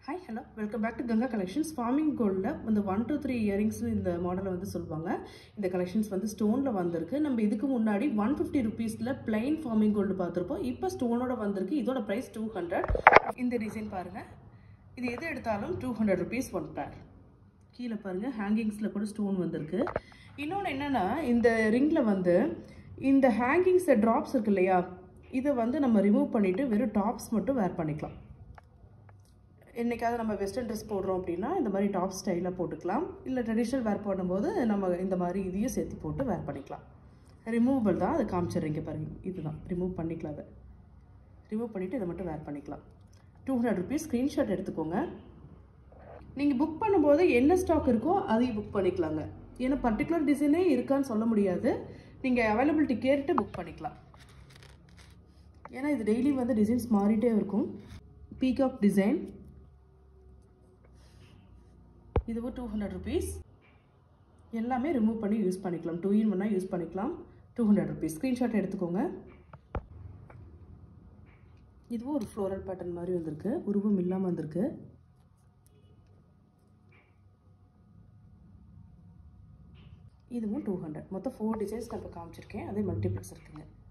hi hello welcome back to Ganga collections forming கோல்டில் இந்த one two three இயரிங்ஸ்னு இந்த மாடலை வந்து சொல்லுவாங்க இந்த கலெக்ஷன்ஸ் வந்து ஸ்டோனில் வந்திருக்கு நம்ம இதுக்கு முன்னாடி ஒன் ஃபிஃப்டி ருபீஸில் பிளைன் ஃபார்மிங் கோல்டு பார்த்துருப்போம் இப்போ ஸ்டோனோட வந்திருக்கு இதோட ப்ரைஸ் டூ ஹண்ட்ரட் இந்த டிசைன் பாருங்கள் இது எது எடுத்தாலும் டூ ஹண்ட்ரட் ருபீஸ் ஒன் பேர் கீழே பாருங்கள் ஹேங்கிங்ஸில் கூட ஸ்டோன் வந்திருக்கு இன்னொன்று என்னென்னா இந்த ரிங்கில் வந்து இந்த ஹேங்கிங்ஸ் ட்ராப்ஸ் இருக்கு இல்லையா இதை வந்து நம்ம ரிமூவ் பண்ணிவிட்டு வெறும் டாப்ஸ் மட்டும் வேர் பண்ணிக்கலாம் என்றைக்காவது நம்ம வெஸ்டர்ன் ட்ரெஸ் போடுறோம் அப்படின்னா இந்த மாதிரி டாப் ஸ்டைலாக போட்டுக்கலாம் இல்லை ட்ரெடிஷ்னல் வேர் பண்ணும்போது நம்ம இந்த மாதிரி இதையும் சேர்த்து போட்டு வேர் பண்ணிக்கலாம் ரிமூவபிள் தான் அது காமிச்சிடுறீங்க பாருங்க இதுதான் ரிமூவ் பண்ணிக்கலாம் அதை ரிமூவ் பண்ணிவிட்டு இதை மட்டும் வேர் பண்ணிக்கலாம் டூ ஹண்ட்ரட் ருபீஸ் ஸ்க்ரீன்ஷாட் எடுத்துக்கோங்க நீங்கள் புக் பண்ணும்போது என்ன ஸ்டாக் இருக்கோ அதையும் புக் பண்ணிக்கலாங்க ஏன்னா பர்டிகுலர் டிசைனே இருக்கான்னு சொல்ல முடியாது நீங்கள் அவைலபிலிட்டி கேட்டுட்டு புக் பண்ணிக்கலாம் ஏன்னா இது டெய்லி வந்து டிசைன்ஸ் மாறிட்டே இருக்கும் பீகாக் டிசைன் இதுவும் டூ ஹண்ட்ரட் ருபீஸ் எல்லாமே ரிமூவ் பண்ணி யூஸ் பண்ணிக்கலாம் டூ இன் ஒன்னாக யூஸ் பண்ணிக்கலாம் டூ ஹண்ட்ரட் ருபீஸ் ஸ்க்ரீன்ஷாட் எடுத்துக்கோங்க இதுவும் ஒரு ஃப்ளோரல் பேட்டர்ன் மாதிரி வந்திருக்கு உருவம் இல்லாமல் வந்திருக்கு இதுவும் டூ ஹண்ட்ரட் மொத்தம் ஃபோர் டிசைன்ஸ் நான் இப்போ காமிச்சிருக்கேன் அதே மல்டிப்ளெக்ஸ் இருக்குங்க